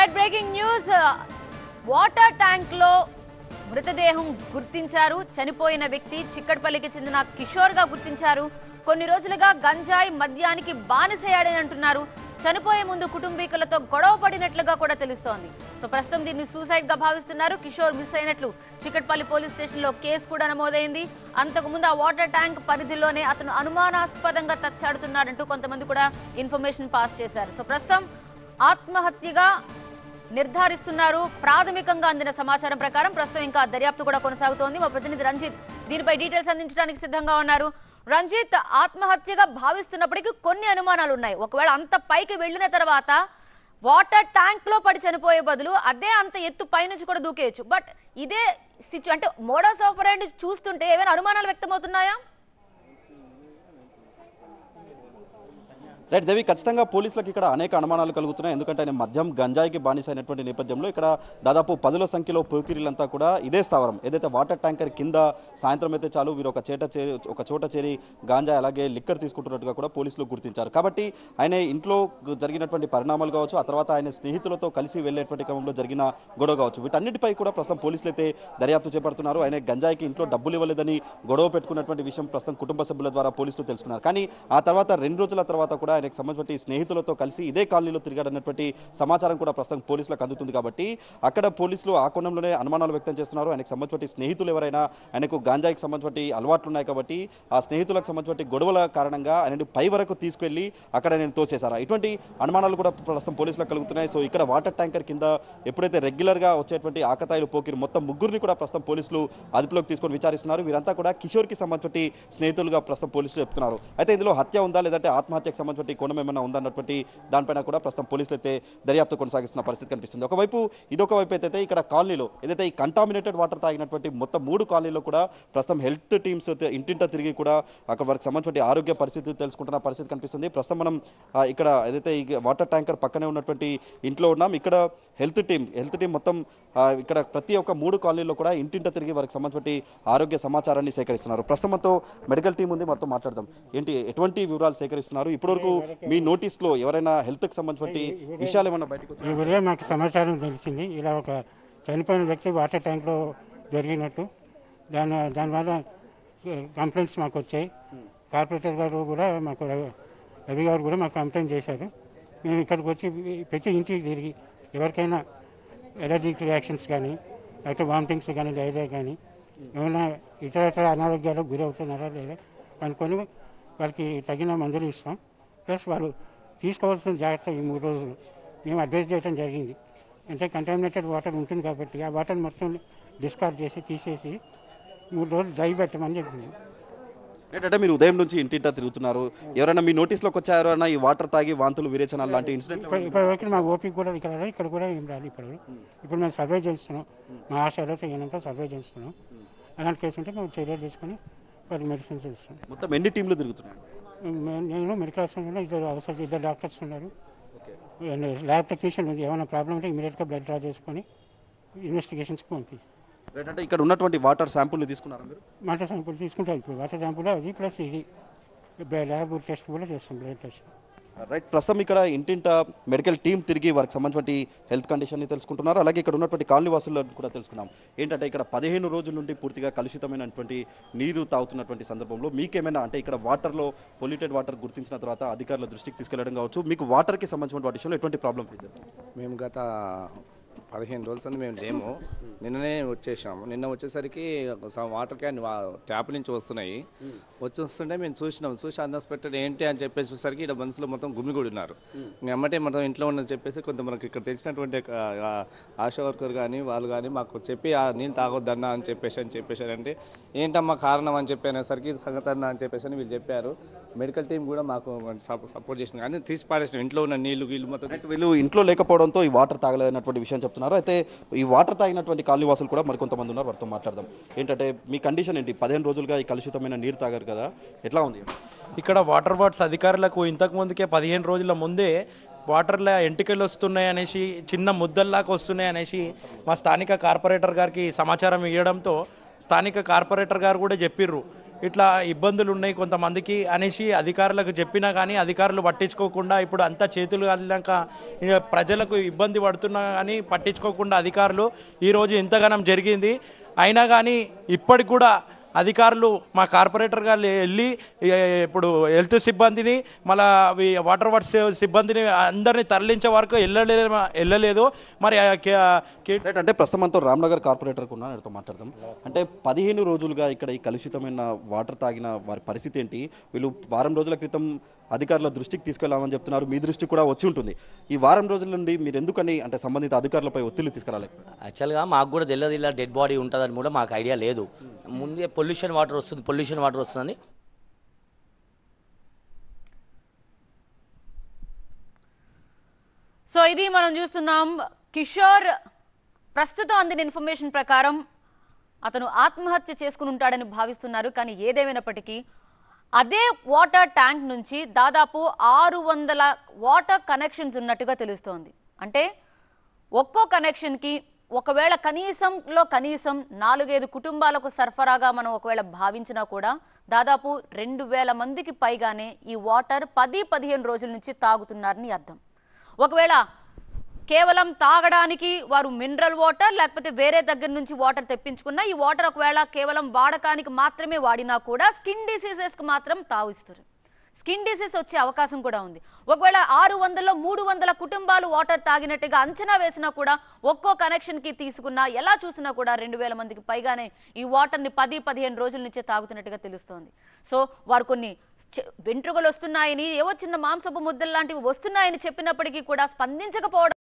Right breaking news water tank లో మృతదేహం గుర్తించారు చనిపోయిన వ్యక్తి చిక్కడపల్లికి చెందిన కిషోర్ గా గుర్తించారు కొన్ని రోజులుగా గంజాయి మద్యానికి బానిసయ్యాడని అంటున్నారు చనిపోయే ముందు కుటుంబీకులతో గొడవ పడినట్లుగా కూడా తెలుస్తోంది సో ప్రస్తుతం దీన్ని సూసైడ్ గా భావిస్తున్నారు కిషోర్ మిస్ అయినట్లు చిక్కట్పల్లి పోలీస్ స్టేషన్ లో కేసు కూడా నమోదైంది అంతకుముందు ఆ వాటర్ ట్యాంక్ పరిధిలోనే అతను అనుమానాస్పదంగా తచ్చాడుతున్నాడంటూ కొంతమంది కూడా ఇన్ఫర్మేషన్ పాస్ చేశారు సో ప్రస్తుతం ఆత్మహత్యగా నిర్ధారిస్తున్నారు ప్రాథమికంగా అందిన సమాచారం ప్రకారం ప్రస్తుతం ఇంకా దర్యాప్తు కూడా కొనసాగుతోంది మా ప్రతినిధి రంజిత్ దీనిపై డీటెయిల్స్ అందించడానికి సిద్ధంగా ఉన్నారు రంజిత్ ఆత్మహత్యగా భావిస్తున్నప్పటికీ కొన్ని అనుమానాలు ఉన్నాయి ఒకవేళ అంత పైకి వెళ్ళిన తర్వాత వాటర్ ట్యాంక్ లో పడి చనిపోయే బదులు అదే అంత ఎత్తు పైనుంచి కూడా దూకేయచ్చు బట్ ఇదే సిచ్యు అంటే మోడల్స్ ఆపరేట్ చూస్తుంటే ఏమైనా అనుమానాలు వ్యక్తమవుతున్నాయా రైట్ దేవి ఖచ్చితంగా పోలీసులకు ఇక్కడ అనేక అనుమానాలు కలుగుతున్నాయి ఎందుకంటే ఆయన మద్యం గంజాయికి బానిస అయినటువంటి నేపథ్యంలో ఇక్కడ దాదాపు పదుల సంఖ్యలో పోకిరీలంతా కూడా ఇదే స్థావరం ఏదైతే వాటర్ ట్యాంకర్ కింద సాయంత్రం అయితే చాలు వీరు ఒక చేట చేరి ఒక చోట చేరి గాంజా అలాగే లిక్కర్ తీసుకుంటున్నట్టుగా కూడా పోలీసులు గుర్తించారు కాబట్టి ఆయన ఇంట్లో జరిగినటువంటి పరిణామాలు కావచ్చు ఆ తర్వాత ఆయన స్నేహితులతో కలిసి వెళ్ళేటువంటి క్రమంలో జరిగిన గొడవ కావచ్చు వీటన్నిటిపై కూడా ప్రస్తుతం పోలీసులు అయితే దర్యాప్తు చేపడుతున్నారు ఆయన గంజాయికి ఇంట్లో డబ్బులు ఇవ్వలేదని గొడవ పెట్టుకున్నటువంటి విషయం ప్రస్తుతం కుటుంబ సభ్యుల ద్వారా పోలీసులు తెలుసుకున్నారు కానీ ఆ తర్వాత రెండు రోజుల తర్వాత కూడా ఆయనకు సంబంధించి స్నేహితులతో కలిసి ఇదే కాలనీలో తిరిగాడన్నటువంటి సమాచారం కూడా ప్రస్తుతం పోలీసులకు అందుతుంది కాబట్టి అక్కడ పోలీసులు ఆ కోణంలోనే అనుమానాలు వ్యక్తం చేస్తున్నారు ఆయనకు సంబంధించి స్నేహితులు ఎవరైనా ఆయనకు గాంజాయికి సంబంధించి అలవాట్లు ఉన్నాయి కాబట్టి ఆ స్నేహితులకు సంబంధించి గొడవల కారణంగా ఆయనను పై వరకు తీసుకెళ్లి అక్కడ నేను తోసేశారా ఇటువంటి అనుమానాలు కూడా ప్రస్తుతం పోలీసులకు కలుగుతున్నాయి సో ఇక్కడ వాటర్ ట్యాంకర్ కింద ఎప్పుడైతే రెగ్యులర్గా వచ్చేటువంటి ఆకతాయిలు పోకిరి మొత్తం ముగ్గురిని కూడా ప్రస్తుతం పోలీసులు అదుపులోకి తీసుకొని విచారిస్తున్నారు వీరంతా కూడా కిషోర్కి సంబంధించి స్నేహితులుగా ప్రస్తుతం పోలీసులు చెప్తున్నారు అయితే ఇందులో హత్య ఉందా లేదంటే ఆత్మహత్యకు సంబంధించి కోణం ఏమైనా ఉందన్నటువంటి దానిపైన కూడా ప్రస్తుతం పోలీసులు అయితే దర్యాప్తు కొనసాగిస్తున్న పరిస్థితి కనిపిస్తుంది ఒకవైపు ఇదొక వైపు అయితే ఇక్కడ కాలనీలో ఏదైతే ఈ కంటామినేటెడ్ వాటర్ తాగినటువంటి మొత్తం మూడు కాలనీలో కూడా ప్రస్తుతం హెల్త్ టీమ్స్ అయితే ఇంటింట తిరిగి కూడా అక్కడ వారికి సంబంధించిన ఆరోగ్య పరిస్థితి తెలుసుకుంటున్న పరిస్థితి కనిపిస్తుంది ప్రస్తుతం మనం ఆ, ఇక్కడ ఏదైతే ఈ వాటర్ ట్యాంకర్ పక్కనే ఉన్నటువంటి ఇంట్లో ఉన్నాం ఇక్కడ హెల్త్ టీం హెల్త్ టీం మొత్తం ఆ, ఇక్కడ ప్రతి ఒక్క మూడు కాలనీలో కూడా ఇంటింట తిరిగి వారికి సంబంధించిన ఆరోగ్య సమాచారాన్ని సేకరిస్తున్నారు ప్రస్తుతంతో మెడికల్ టీం ఉంది మనతో మాట్లాడదాం ఏంటి ఎటువంటి వివరాలు సేకరిస్తున్నారు ఇప్పటివరకు మీ నోటీస్లో ఎవరైనా హెల్త్కి సంబంధించిన విషయాలు ఏమైనా బయటకు వచ్చాయా? ఈ ఉదయం మాకు సమాచారం తెలిసింది ఇలా ఒక చనిపోయిన వ్యక్తి వాటర్ ట్యాంక్లో జరిగినట్టు దాని దానివల్ల కంప్లైంట్స్ మాకు వచ్చాయి కార్పొరేటర్ గారు కూడా మాకు రవి- రవి గారు కూడా మాకు కంప్లైంట్ చేశారు మేము ఇక్కడికి వచ్చి ప్రతి ఇంటికి తిరిగి ఎవరికైనా ఎలర్జిక్ రియాక్షన్స్ కానీ లేకపోతే వామిటింగ్స్ కానీ డైరియా కానీ ఏమైనా ఇతర ఇతర అనారోగ్యాలకు గురి అవుతున్నారా లేదా కనుక్కొని వాళ్ళకి తగిన మందులు ఇస్తాం ప్లస్ వాళ్ళు తీసుకోవాల్సిన జాగ్రత్త ఈ మూడు రోజులు మేము అడ్వైస్ చేయడం జరిగింది అంటే కంటామినేటెడ్ వాటర్ ఉంటుంది కాబట్టి ఆ వాటర్ మొత్తం డిస్కార్డ్ చేసి తీసేసి మూడు రోజులు డ్రై పెట్టమని చెప్పింది ఏంటంటే మీరు ఉదయం నుంచి ఇంటింటా తిరుగుతున్నారు ఎవరైనా మీ నోటీస్లోకి వచ్చారు ఎవరైనా ఈ వాటర్ తాగి వాంతులు విరేచనాలు లాంటి ఇన్సిడెంట్ ఇప్పుడు ఇప్పటివరకు మా ఓపిక కూడా ఇక్కడ రాలేదు, ఇక్కడ కూడా ఏం రాదు ఇప్పుడు ఇప్పుడు మేము సర్వే చేస్తున్నాం మా ఆశలో చేయనంతా సర్వే చేస్తున్నాం అలాంటి కేసు ఉంటే మేము చర్యలు తీసుకొని వాటి మెడిసిన్స్ ఇస్తాం మొత్తం ఎన్ని టీంలు తిరుగుతున్నారు మే- నేను మెడికల్ ఆఫీసర్ ఇద్దరు అవసరం ఇద్దరు డాక్టర్స్ ఉన్నారు ల్యాబ్ టెక్నీషియన్ ఉంది ఏమైనా ప్రాబ్లం ఉంటే ఇమీడియట్గా బ్లడ్ డ్రా చేసుకొని ఇన్వెస్టిగేషన్స్కి పంపిస్తాం ఏంటంటే ఇక్కడ ఉన్నటువంటి వాటర్ శాంపుల్ని తీసుకున్నారా మీరు వాటర్ శాంపుల్ తీసుకుంటాం ఇప్పుడు వాటర్ శాంపుల్ అది ప్లస్ ఇది ల్యాబ్ టెస్ట్ కూడా చేస్తాం బ్లడ్ టెస్ట్ రైట్ ప్రస్తుతం ఇక్కడ ఇంటింట మెడికల్ టీం తిరిగి వారికి సంబంధించిన హెల్త్ కండిషన్ని తెలుసుకుంటున్నారు అలాగే ఇక్కడ ఉన్నటువంటి కాలనీ వాసులను కూడా తెలుసుకుందాం ఏంటంటే ఇక్కడ పదిహేను రోజుల నుండి పూర్తిగా కలుషితమైనటువంటి నీరు తాగుతున్నటువంటి సందర్భంలో మీకేమైనా అంటే ఇక్కడ వాటర్లో పొల్యూటెడ్ వాటర్ గుర్తించిన తర్వాత అధికారుల దృష్టికి తీసుకెళ్లడం కావచ్చు మీకు వాటర్కి సంబంధించిన విషయంలో ఎటువంటి ప్రాబ్లం ఫేస్ చేస్తారు మేము గత పదిహేను రోజుల సంది మేము లేము నిన్ననే వచ్చేసాము నిన్న వచ్చేసరికి ఒక స- వాటర్ క్యాన్ వా- ట్యాప్ నుంచి వస్తున్నాయి వచ్చి వస్తుంటే మేము చూసినాం చూసి అన్ఎక్స్పెక్టెడ్ ఏంటి అని చెప్పేసి చూసరికి ఇక్కడ మనుషులు మొత్తం గుమిగూడి ఉన్నారు ఇంక ఎమ్మటే మొత్తం ఇంట్లో ఉన్నది చెప్పేసి కొంత మనకి ఇక్కడ తెలిసినటువంటి ఒక, ఆ, ఆశా వర్కర్ కానీ వాళ్ళు కానీ మాకు చెప్పి ఆ నీళ్ళు తాగొద్దన్నా అని చెప్పేసి అని చెప్పేసి అంటే ఏంటమ్మా కారణం అని చెప్పి అనేసరికి ఇది సంగతి అన్న అని చెప్పేసి అని వీళ్ళు చెప్పారు మెడికల్ టీం కూడా మాకు సపోర్ట్ చేసింది కానీ తీసి పాడేసిన ఇంట్లో ఉన్న నీళ్ళు వీళ్ళు మొత్తం అయితే వీళ్ళు ఇంట్లో లేకపోవడంతో ఈ వాటర్ తాగలేదన్నటువంటి విషయం చెప్తున్నారు అయితే ఈ వాటర్ తాగినటువంటి కాలనీ వాసులు కూడా మరికొంతమంది ఉన్నారు వారితో మాట్లాడదాం ఏంటంటే మీ కండిషన్ ఏంటి పదిహేను రోజులుగా ఈ కలుషితమైన నీరు తాగారు కదా ఎట్లా ఉంది ఇక్కడ వాటర్ వర్డ్స్ అధికారులకు ఇంతకు ముందుకే పదిహేను రోజుల ముందే వాటర్లో ఎంటికలు వస్తున్నాయి అనేసి చిన్న ముద్దల్లాగా వస్తున్నాయి అనేసి మా స్థానిక కార్పొరేటర్ గారికి సమాచారం ఇవ్వడంతో స్థానిక కార్పొరేటర్ గారు కూడా చెప్పిర్రు ఇట్లా ఇబ్బందులు ఉన్నాయి కొంతమందికి అనేసి అధికారులకు చెప్పినా కానీ అధికారులు పట్టించుకోకుండా ఇప్పుడు అంతా చేతులు కాలినాక ఇక ప్రజలకు ఇబ్బంది పడుతున్నా కానీ పట్టించుకోకుండా అధికారులు ఈరోజు ఇంతగానం జరిగింది అయినా కానీ ఇప్పటికి కూడా అధికారులు మా కార్పొరేటర్ గారు వెళ్ళి ఏ, ఇప్పుడు హెల్త్ సిబ్బందిని మళ్ళా అవి వాటర్ వర్క్స్ సిబ్బందిని అందరినీ తరలించే వరకు వెళ్ళలే వెళ్ళలేదు మరి ఆ కే- కే- రైట్ అంటే ప్రస్తుతం మనతో రామ్నగర్ కార్పొరేటర్ ఉన్న ఆయనతో మాట్లాడదాం అంటే పదిహేను రోజులుగా ఇక్కడ ఈ కలుషితమైన వాటర్ తాగిన వారి పరిస్థితి ఏంటి వీళ్ళు వారం రోజుల క్రితం అధికారుల దృష్టికి తీసుకెళ్లామని చెప్తున్నారు మీ దృష్టికి కూడా వచ్చి ఉంటుంది ఈ వారం రోజుల నుండి మీరు ఎందుకని అంటే సంబంధిత అధికారులపై ఒత్తిళ్లు తీసుకురాలి యాక్చువల్గా మాకు కూడా తెలియదు ఇలా డెడ్ బాడీ ఉంటుందని కూడా మాకు ఐడియా లేదు ముందే పొల్యూషన్ వాటర్ వస్తుంది పొల్యూషన్ వాటర్ వస్తుందని సో ఇది మనం చూస్తున్నాం కిషోర్ ప్రస్తుతం అందిన ఇన్ఫర్మేషన్ ప్రకారం అతను ఆత్మహత్య చేసుకుని ఉంటాడని భావిస్తున్నారు కానీ ఏదేమైనప్పటికీ అదే వాటర్ ట్యాంక్ నుంచి దాదాపు ఆరు వందల వాటర్ కనెక్షన్స్ ఉన్నట్టుగా తెలుస్తోంది అంటే ఒక్కో కనెక్షన్కి ఒకవేళ కనీసంలో కనీసం నాలుగైదు కుటుంబాలకు సరఫరాగా మనం ఒకవేళ భావించినా కూడా దాదాపు రెండు వేల మందికి పైగానే ఈ వాటర్ పది పదిహేను రోజుల నుంచి తాగుతున్నారని అర్థం ఒకవేళ కేవలం తాగడానికి వారు మినరల్ వాటర్ లేకపోతే వేరే దగ్గర నుంచి వాటర్ తెప్పించుకున్నా ఈ వాటర్ ఒకవేళ కేవలం వాడకానికి మాత్రమే వాడినా కూడా స్కిన్ డిసీజెస్కి మాత్రం తావిస్తారు స్కిన్ డిసీజ్ వచ్చే అవకాశం కూడా ఉంది ఒకవేళ ఆరు వందల్లో మూడు వందల కుటుంబాలు వాటర్ తాగినట్టుగా అంచనా వేసినా కూడా ఒక్కో కనెక్షన్కి తీసుకున్నా ఎలా చూసినా కూడా రెండు వేల మందికి పైగానే ఈ వాటర్ని పది పదిహేను రోజుల నుంచే తాగుతున్నట్టుగా తెలుస్తోంది సో వారు కొన్ని చె- వెంట్రుకలు వస్తున్నాయని ఏవో చిన్న మాంసపు ముద్దలు లాంటివి వస్తున్నాయని చెప్పినప్పటికీ కూడా స్పందించకపోవడం